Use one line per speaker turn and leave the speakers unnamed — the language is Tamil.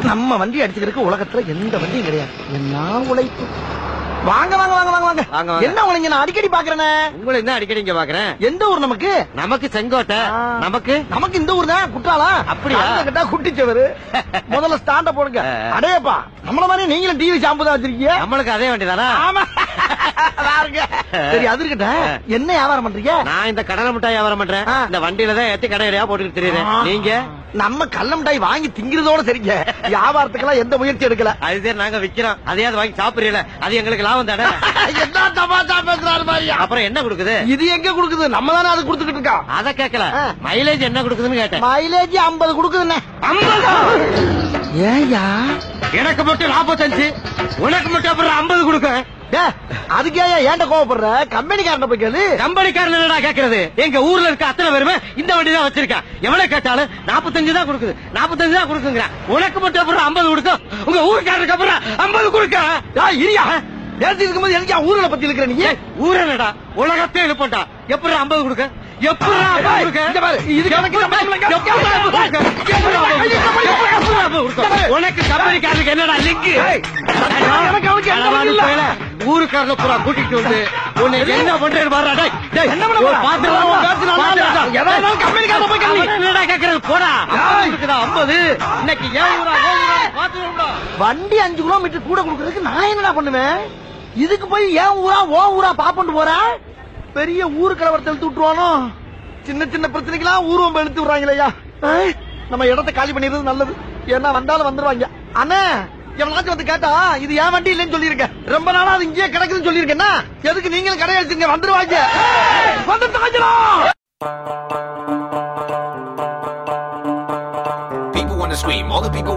நம்ம வண்டி அடிச்சுக்கிறதுக்கு உலகத்துல எந்த வண்டியும் கிடையாது என்ன உழைப்பு வாங்க வாங்க வாங்க வாங்க வாங்க
வாங்க, வாங்க.
என்ன உங்களை நான் அடிக்கடி பாக்குறேனே
உங்களை என்ன அடிக்கடி இங்க பாக்குறேன்
எந்த ஊர் நமக்கு
நமக்கு செங்கோட்டை
ஆ.
நமக்கு
நமக்கு இந்த ஊர் தான் குற்றாலா
அப்படியா?
கேட்டா குட்டிச்சவரு முதல்ல ஸ்டாண்ட போடுங்க
ஆ.
அடேப்பா நம்மள மாதிரி நீங்களும் டிவி ஷாம்பு தான் வச்சிருக்கீங்க
நம்மளுக்கு அதே வண்டி தானா
ஆமா பாருங்க சரி அது இருக்கட்டும் என்ன வியாபாரம் பண்றீங்க
நான் இந்த கடலை மிட்டாய் வியாபாரம் பண்றேன்
ஆ.
இந்த வண்டியில தான் ஏத்தி கடையிலயா போட்டுட்டு தெரியுறேன்
ஆ.
நீங்க
நம்ம கள்ள மிட்டாய் வாங்கி திங்கிறதோட சரிங்க வியாபாரத்துக்கெல்லாம் எந்த முயற்சி எடுக்கல
அதுதான் நாங்க விக்கிறோம் அதையாவது வாங்கி சாப்பிடுறீல அது எங்களுக்கு லாபம் தானே
என்ன தமாஷா பேசுறாரு மாதிரியா
அப்புறம் என்ன கொடுக்குது
இது எங்க குடுக்குது நம்ம தானே அது குடுத்துக்கிட்டு இருக்கோம்
அத கேக்கல
ஆ.
மைலேஜ் என்ன கொடுக்குதுன்னு கேட்டேன்
மைலேஜ் ஐம்பது குடுக்குதுண்ணே ஏயா
எனக்கு மட்டும் நாற்பத்தஞ்சு உனக்கு மட்டும் அப்புறம் ஐம்பது கொடுக்க
அதுக்கே ஏன்ட கோவப்படுற கம்பெனிக்காரன் போய் கேளு
கம்பெனிக்காரன் என்னடா கேக்குறது எங்க ஊர்ல இருக்க அத்தனை பேருமே இந்த வண்டி தான் வச்சிருக்கேன் எவ்வளவு கேட்டாலும் நாற்பத்தஞ்சு தான் கொடுக்குது நாற்பத்தஞ்சு தான் கொடுக்குங்க உனக்கு மட்டும் அப்புறம் ஐம்பது கொடுக்க உங்க ஊருக்காரருக்கு அப்புறம் ஐம்பது கொடுக்க
ஏய், இரியா பேசி இருக்கும்போது எனக்கு என் ஊர்ல பத்தி இருக்கிற நீ
ஏய், ஊரனடா உலகத்தை எழுப்பட்டா எப்படி ஐம்பது கொடுக்க எப்படி ஐம்பது கொடுக்க
இங்க பாரு, இது கணக்கு சம்பளம் இல்லைங்க.
எப்படி ஐம்பது கொடுக்க? எப்படி ஐம்பது கொடுக்க? எப்படி ஐம்பது கொடுக்க? உனக்கு கம்பெனிக்காரருக்கு என்னடா லிங்க்
ஏய், எனக்கு அவனுக்கு எந்த வழி இல்ல.
ஊருக்காரன பூரா கூட்டிட்டு வந்து உன்னை என்ன பண்றேன்னு பாருடா டேய் டேய்
என்ன பண்ண போற?
பாத்துடா
அவன் பேசுனா நல்லா இல்ல. எதா இருந்தாலும் கம்பெனிக்காரனை போய் கேளு.
அவன் என்னடா கேக்குறது போடா
ஏய்.
இருக்குதா 50 இன்னைக்கு ஏன் ஊரா ஏன் ஊரா பாத்துடா
வண்டி அஞ்சு கிலோமீட்டர் கூட கொடுக்கறதுக்கு நான் என்னடா பண்ணுவேன் இதுக்கு போய் ஏன் ஊரா ஓ ஊரா பாப்பண்டு போற பெரிய ஊரு கலவரத்தை இழுத்து விட்டுருவானோ சின்ன சின்ன பிரச்சனைக்கெல்லாம் ஊர்வம் இழுத்து விடுறாங்களேயா ஏய், நம்ம இடத்த காலி பண்ணிடுறது நல்லது ஏன்னா வந்தாலும் வந்துருவாங்க அண்ணா எவனாச்சும் வந்து கேட்டா இது ஏன் வண்டி இல்லைன்னு சொல்லியிருக்கேன் ரொம்ப நாளா அது இங்கேயே கிடக்குதுன்னு சொல்லியிருக்கேன்னா எதுக்கு நீங்களும் கடை அடிச்சுங்க வந்துருவாங்க வந்துட்டாங்களா
People wanna scream, all the people